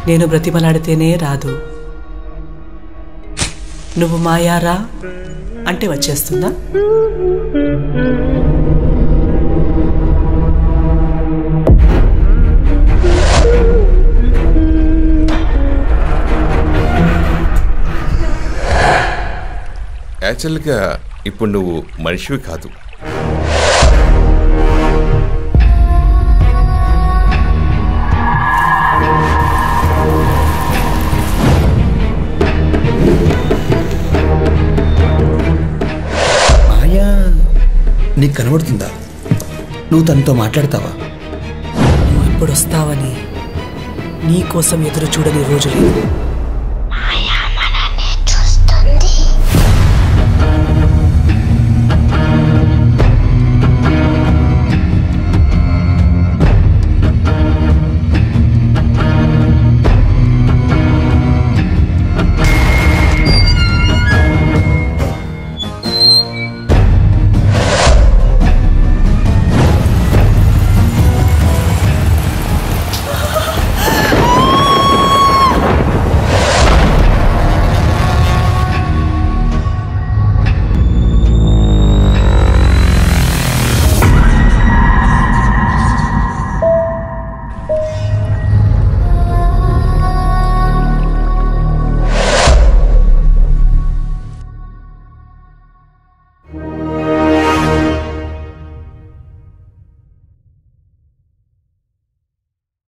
నేను బ్రతిమలాడితేనే రాదు నువ్వు మాయారా అంటే వచ్చేస్తుందా యాక్చువల్గా ఇప్పుడు నువ్వు మనిషివి కాదు మాయా నీకు కనబడుతుందా నువ్వు తనతో మాట్లాడతావా నువ్వు ఎప్పుడు వస్తావని నీ కోసం ఎదురు చూడని రోజు లేదు